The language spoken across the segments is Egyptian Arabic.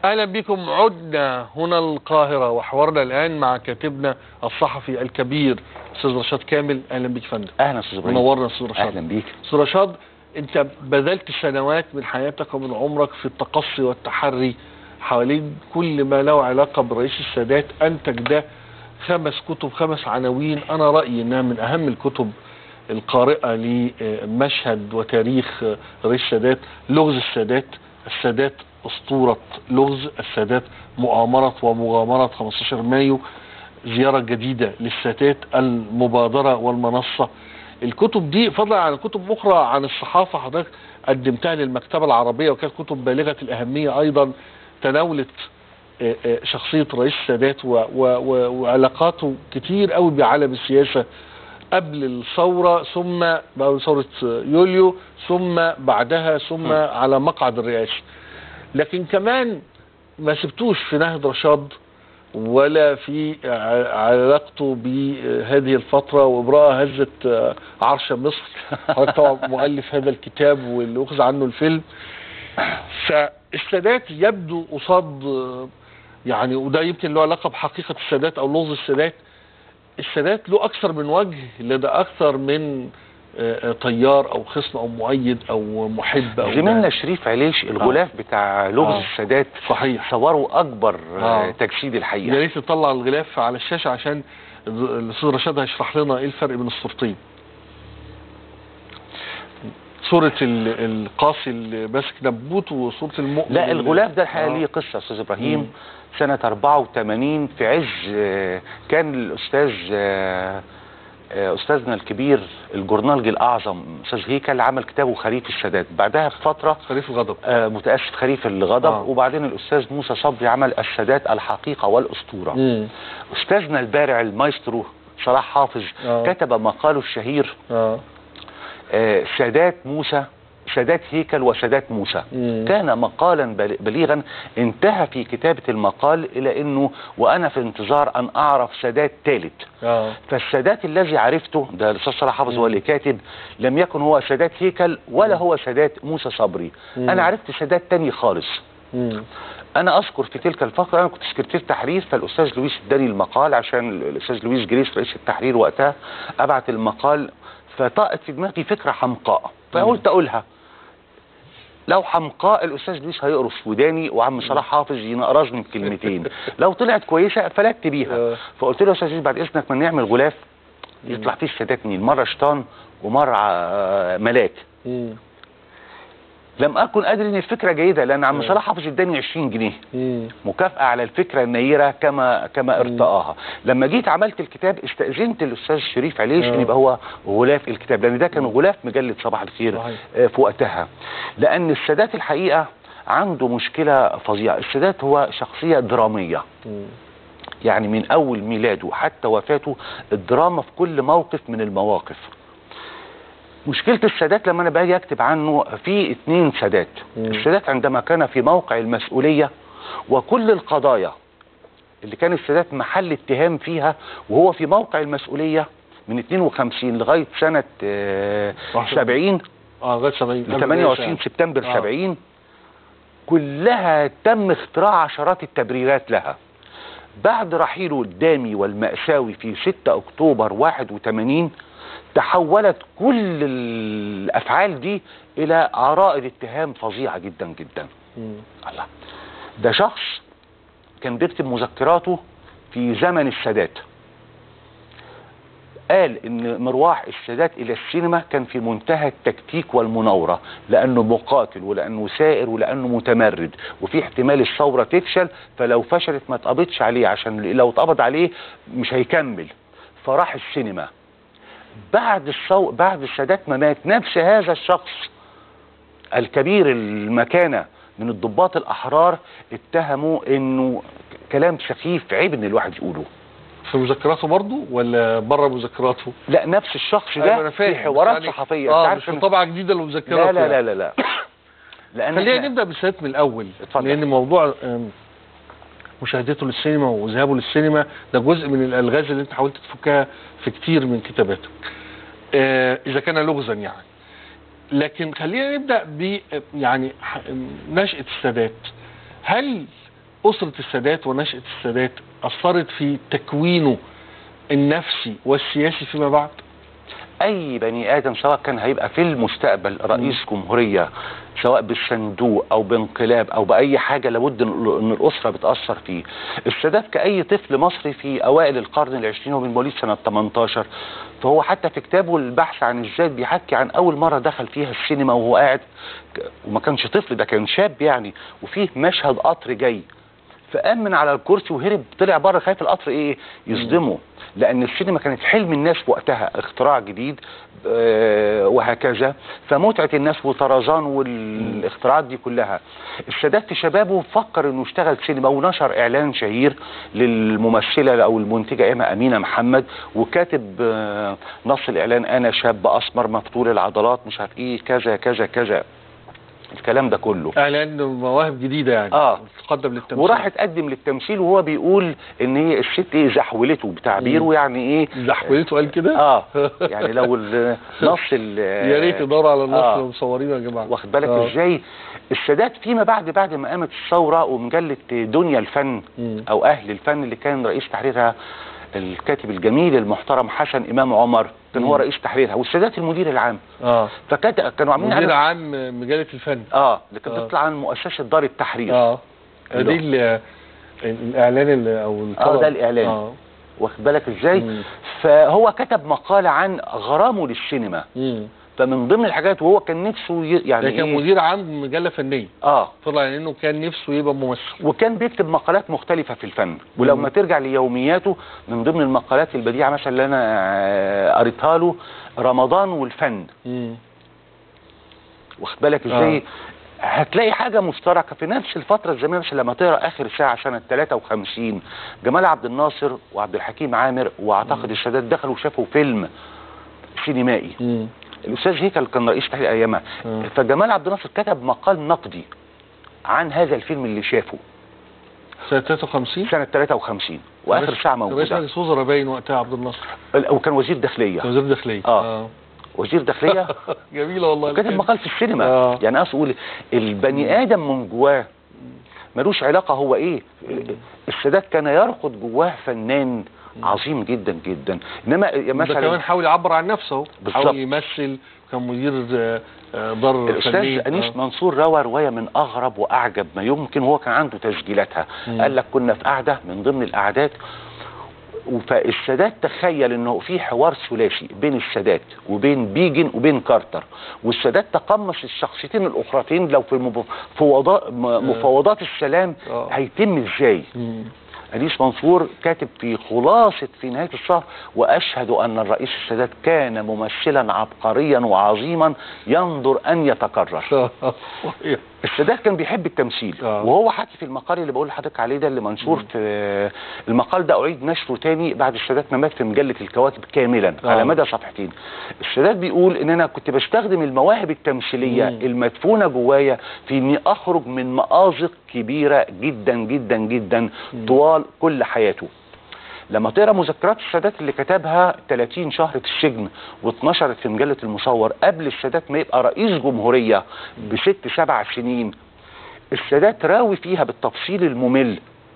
اهلا بكم عدنا هنا القاهره وحوارنا الان مع كاتبنا الصحفي الكبير استاذ رشاد كامل اهلا بك يا فندم اهلا استاذ ابراهيم منورنا استاذ رشاد اهلا بيك استاذ رشاد انت بذلت سنوات من حياتك ومن عمرك في التقصي والتحري حوالين كل ما له علاقه برئيس السادات انتج ده خمس كتب خمس عناوين انا رايي انها من اهم الكتب القارئه لمشهد وتاريخ رئيس السادات لغز السادات السادات اسطوره لغز السادات مؤامره ومغامره 15 مايو زياره جديده للسادات المبادره والمنصه الكتب دي فضلا عن كتب اخرى عن الصحافه حضرتك قدمتها للمكتبه العربيه وكانت كتب بالغه الاهميه ايضا تناولت آه، آه، شخصيه رئيس السادات و- و- و- وعلاقاته كتير قوي بعالم السياسه قبل الثوره ثم بعد ثوره يوليو ثم بعدها ثم على مقعد الرئاسه لكن كمان ما سبتوش في نهد رشاد ولا في ع- علاقته بهذه الفترة وامرأة هزت آه، عرش مصر حضرتك طبعا مؤلف هذا الكتاب واللي أخذ عنه الفيلم فالسادات يبدو قصاد آه، يعني وده يمكن له علاقة بحقيقة السادات أو لغز السادات السادات له أكثر من وجه لدى أكثر من آه، آه، طيار أو خصم أو مؤيد أو محب أو زميلنا شريف عليش الغلاف بتاع لغز آه. السادات صحيح صوروا اكبر آه. آه. تجسيد يا الحقيقه ريت نطلع الغلاف على الشاشه عشان الاستاذ رشاد هيشرح لنا ايه الفرق بين الصورتين صورة ال- القاسي اللي ماسك نبوت وصورة المؤمن لا اللي- الغلاف ده الحقيقه آه. ليه قصه يا استاذ ابراهيم مم. سنه 84 في عز آه، كان الاستاذ آه، آه، استاذنا الكبير الجورنالجي الاعظم استاذ هيكل عمل كتابه خريف السادات بعدها بفتره خريف الغضب آه، متاسف خريف الغضب آه. وبعدين الاستاذ موسى صبري عمل السادات الحقيقه والاسطوره مم. استاذنا البارع المايسترو صلاح حافظ آه. كتب مقاله الشهير اه آه، سادات موسى سادات هيكل وسادات موسى مم. كان مقالا بل- بليغا انتهى في كتابة المقال إلى أنه وأنا في انتظار أن أعرف سادات ثالث اه فالسادات الذي عرفته ده الأستاذ صلاح حافظ هو اللي كاتب لم يكن هو سادات هيكل ولا هو سادات موسى صبري مم. أنا عرفت سادات تاني خالص مم. انا اذكر في تلك الفتره انا كنت سكرتير تحرير فالاستاذ لويس اداني المقال عشان الاستاذ لويس جريس رئيس التحرير وقتها ابعت المقال فطاقت في دماغي فكره حمقاء فقلت اقولها لو حمقاء الاستاذ لويس هيقرص وداني وعم صلاح حافظ ينقرصني بكلمتين لو طلعت كويسه فلت بيها آه. فقلت له يا استاذ لويس بعد اذنك ما نعمل غلاف يطلع فيه السادات مين مره شيطان ومره آه، ملاك مم. لم اكن ادري ان الفكره جيده لان عم آه. صلاح حافظ اداني 20 جنيه مم. مكافأة على الفكرة النيرة كما كما ارتآها لما جيت عملت الكتاب استأذنت الأستاذ شريف عليش آه. أن يبقى هو غلاف الكتاب لأن ده كان غلاف مجلة صباح الخير صحيح. آه، في وقتها لأن السادات الحقيقة عنده مشكلة فظيعة السادات هو شخصية درامية مم. يعني من أول ميلاده حتى وفاته الدراما في كل موقف من المواقف مشكلة السادات لما أنا باجي أكتب عنه في اتنين سادات مم. السادات عندما كان في موقع المسؤولية وكل القضايا اللي كان السادات محل اتهام فيها وهو في موقع المسؤولية من 52 لغاية سنة آه، صح. 70 اه لغايه 70 ل 28 سبتمبر آه. 70 كلها تم اختراع عشرات التبريرات لها بعد رحيله الدامي والمأساوي في 6 أكتوبر 81 تحولت كل الأفعال دي إلى عرائض اتهام فظيعة جدا جدا مم. الله ده شخص كان بيكتب مذكراته في زمن السادات قال ان مروح السادات الى السينما كان في منتهى التكتيك والمناوره لانه مقاتل ولانه سائر ولانه متمرد وفي احتمال الثوره تفشل فلو فشلت ما اتقبضش عليه عشان لو اتقبض عليه مش هيكمل فراح السينما بعد الصو... بعد السادات ما مات نفس هذا الشخص الكبير المكانه من الضباط الاحرار اتهموا انه كلام سخيف عيب ان الواحد يقوله في مذكراته برضه ولا بره مذكراته؟ لا نفس الشخص أيوة أنا ده فاهم. في حوارات يعني- صحفيه اه أنت مش عارف في إن- طبعه جديده لمذكراته لا لا يعني. لا لا لا لان خلينا إحنا- نبدا بالسادات من الاول اتفضل. لان موضوع آم، مشاهدته للسينما وذهابه للسينما ده جزء من الالغاز اللي انت حاولت تفكها في كتير من كتاباتك آه، اذا كان لغزا يعني لكن خلينا نبدا ب يعني ح- نشاه السادات هل أسرة السادات ونشأة السادات أثرت في تكوينه النفسي والسياسي فيما بعد اي بني ادم سواء كان هيبقى في المستقبل رئيس جمهوريه سواء بالصندوق او بانقلاب او باي حاجه لابد ان إن الاسره بتاثر فيه السادات كاي طفل مصري في اوائل القرن العشرين ومن مواليد سنه 18 فهو حتى في كتابه البحث عن الذات بيحكي عن اول مره دخل فيها السينما وهو قاعد ك- وما كانش طفل ده كان شاب يعني وفيه مشهد قطر جاي فقام من على الكرسي وهرب طلع بره خايف القطر ايه يصدمه لان السينما كانت حلم الناس في وقتها اختراع جديد آه، وهكذا فمتعه الناس وطرزان والاختراعات دي كلها السادات في شبابه فكر انه يشتغل سينما ونشر اعلان شهير للممثله او المنتجه ايما امينه محمد وكاتب آه، نص الاعلان انا شاب اسمر مفتول العضلات مش عارف ايه كذا كذا كذا الكلام ده كله إعلان مواهب جديدة يعني آه. تقدم للتمثيل وراح اتقدم للتمثيل وهو بيقول ان هي الست ايه زحولته بتعبيره مم. يعني ايه زحولته قال كده اه يعني لو ال- نص ال يا ريت يدوروا على النص آه. اللي مصورينه يا جماعة واخد بالك آه. ازاي السادات فيما بعد بعد ما قامت الثوره ومجله دنيا الفن مم. او اهل الفن اللي كان رئيس تحريرها الكاتب الجميل المحترم حسن امام عمر كان هو مم. رئيس تحريرها والسادات المدير العام اه فكانت كانوا عاملين مدير على- عام مجلة الفن اه اللي كانت آه. بتطلع عن مؤسسه دار التحرير اه اللي دي ال- الاعلان اللي او الطلب ده الإعلان. اه واخد بالك ازاي مم. فهو كتب مقالة عن غرامه للسينما مم. فمن ضمن الحاجات وهو كان نفسه ي- يعني ده كان إيه؟ مدير عام مجلة فنية اه طلع انه كان نفسه يبقى ممثل وكان بيكتب مقالات مختلفة في الفن ولو مم. ما ترجع ليومياته من ضمن المقالات البديعة مثلا اللي انا آه، قريتها له رمضان والفن مم. واخد بالك ازاي هتلاقي حاجة مشتركة في نفس الفترة الزمنية مثلا لما تقرا آخر ساعة سنة 53 جمال عبد الناصر وعبد الحكيم عامر وأعتقد السادات دخلوا شافوا فيلم سينمائي مم. الاستاذ هيكل كان رئيس تحرير ايامها مم. فجمال عبد الناصر كتب مقال نقدي عن هذا الفيلم اللي شافه سنة 53 سنه 53 واخر ساعه رئيس موجوده مجلس وزراء باين وقتها عبد الناصر وكان وزير داخليه وزير داخلية آه. وزير داخليه جميلة والله وكتب مقال في السينما آه. يعني اقصد اقول البني ادم من جواه ملوش علاقه هو ايه السادات كان يرقد جواه فنان عظيم جدا جدا انما ده مثلا كمان حاول يعبر عن نفسه بالظبط. حاول يمثل كان مدير آه، آه، دار الاستاذ فنية. انيس آه. منصور روى روايه من اغرب واعجب ما يمكن وهو كان عنده تسجيلاتها مم. قال لك كنا في قعده من ضمن القعدات فالسادات تخيل انه في حوار ثلاثي بين السادات وبين بيجن وبين كارتر والسادات تقمص الشخصيتين الاخرتين لو في مفاوضات مفاوضات السلام آه. هيتم ازاي مم. أنيس منصور كاتب في خلاصة في نهاية الشهر وأشهد أن الرئيس السادات كان ممثلا عبقريا وعظيما ينظر أن يتكرر السادات كان بيحب التمثيل آه. وهو حكي في المقال اللي بقول لحضرتك عليه ده اللي منشور في المقال ده أعيد نشره تاني بعد السادات ما مات في مجلة الكواكب كاملا آه. على مدى صفحتين السادات بيقول ان انا كنت بستخدم المواهب التمثيلية مم. المدفونة جوايا في اني اخرج من مآزق كبيرة جدا جدا جدا طوال كل حياته لما تقرا مذكرات السادات اللي كتبها 30 شهر في السجن واتنشرت في مجله المصور قبل السادات ما يبقى رئيس جمهوريه بست سبع سنين السادات راوي فيها بالتفصيل الممل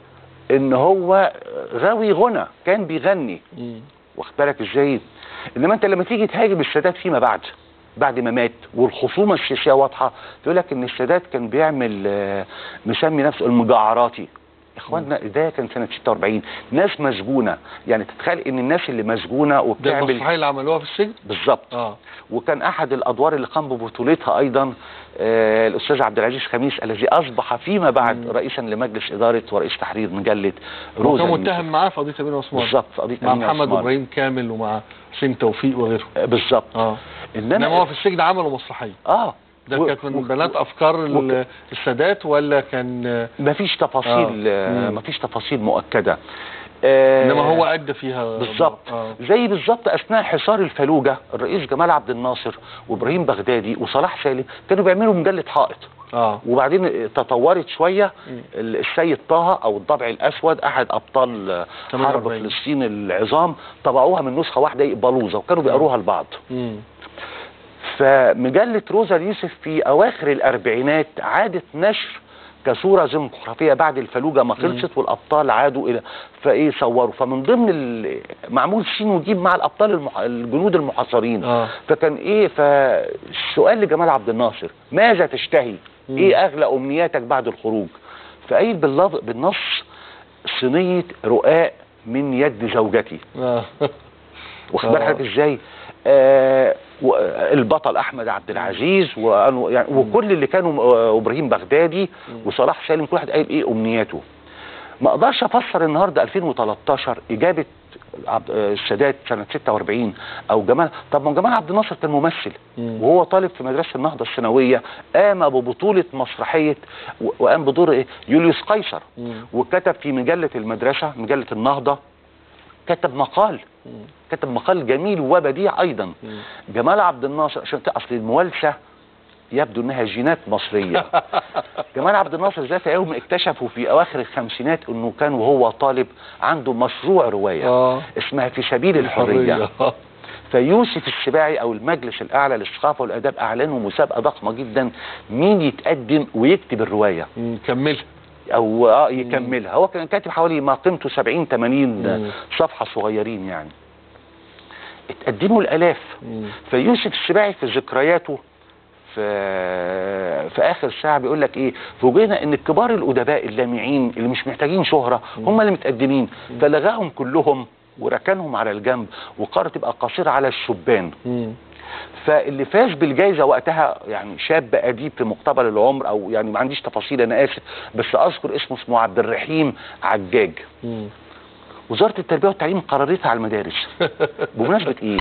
ان هو غاوي غنى كان بيغني مم. واخد بالك ازاي انما انت لما تيجي تهاجم السادات فيما بعد بعد ما مات والخصومه السياسيه واضحه تقول لك ان السادات كان بيعمل آه، مسمي نفسه المجعراتي اخواننا ده كان سنه 46 ناس مسجونه يعني تتخيل ان الناس اللي مسجونه ده وبتعمل المسرحية اللي عملوها في السجن بالظبط اه وكان احد الادوار اللي قام ببطولتها ايضا آه الاستاذ عبد العزيز خميس الذي اصبح فيما بعد مم. رئيسا لمجلس اداره ورئيس تحرير مجله هو روزا كان اليوسف. متهم معاه في قضية أمين عثمان بالظبط في قضيه مع أمين محمد عثمان. ابراهيم كامل ومع حسين توفيق وغيره آه، بالظبط اه انما انما هو في السجن عملوا مسرحيه اه ده و- كانت من و- بنات افكار ال- السادات ولا كان آه، مفيش تفاصيل آه. آه. مم. مفيش تفاصيل مؤكده آه انما هو ادى فيها بالظبط اه زي بالظبط اثناء حصار الفلوجه الرئيس جمال عبد الناصر وابراهيم بغدادي وصلاح سالم كانوا بيعملوا مجله حائط اه وبعدين تطورت شويه مم. السيد طه او الضبع الاسود احد ابطال آه، حرب 48. فلسطين العظام طبعوها من نسخه واحده بلوزه وكانوا بيقروها لبعض مم. فمجلة روزا اليوسف في أواخر الأربعينات عادت نشر كصوره ديموغرافيه بعد الفلوجه ما خلصت والابطال عادوا الى فايه صوروا فمن ضمن ال- معمول سين وجيم مع الابطال المح... الجنود المحاصرين اه فكان ايه فالسؤال لجمال عبد الناصر ماذا تشتهي مم. ايه اغلى امنياتك بعد الخروج فقايل باللفظ بالنص صينيه رقاق من يد زوجتي اه واخد بال آه. حضرتك ازاي آه و- البطل احمد عبد العزيز وأنو يعني وكل اللي كانوا آه، ابراهيم بغدادي وصلاح سالم كل واحد قايل ايه امنياته ما اقدرش افسر النهارده 2013 اجابه عبد آه، السادات سنه 46 او جمال طب ما جمال عبد الناصر كان ممثل مم. وهو طالب في مدرسه النهضه الثانويه قام ببطوله مسرحيه و- وقام بدور ايه يوليوس قيصر مم. وكتب في مجله المدرسه مجله النهضه كتب مقال مم. كتب مقال جميل وبديع ايضا مم. جمال عبد الناصر عشان كده اصل الموالسه يبدو انها جينات مصريه جمال عبد الناصر ذات يوم اكتشفوا في اواخر الخمسينات انه كان وهو طالب عنده مشروع روايه اه اسمها في سبيل الحريه آه. فيوسف السباعي او المجلس الاعلى للثقافه والاداب اعلنوا مسابقه ضخمه جدا مين يتقدم ويكتب الروايه مم. كملها او اه يكملها هو كان كاتب حوالي ما قيمته 70 80 مم. صفحه صغيرين يعني اتقدموا الالاف مم. فيوسف السباعي في ذكرياته في في اخر ساعه بيقول لك ايه فوجئنا ان الكبار الادباء اللامعين اللي مش محتاجين شهره هم اللي متقدمين فلغاهم كلهم وركنهم على الجنب وقرر تبقى قصيره على الشبان مم. فاللي فاز بالجائزه وقتها يعني شاب اديب في مقتبل العمر او يعني ما عنديش تفاصيل انا اسف بس اذكر اسمه اسمه عبد الرحيم عجاج مم. وزاره التربيه والتعليم قررتها على المدارس بمناسبه ايه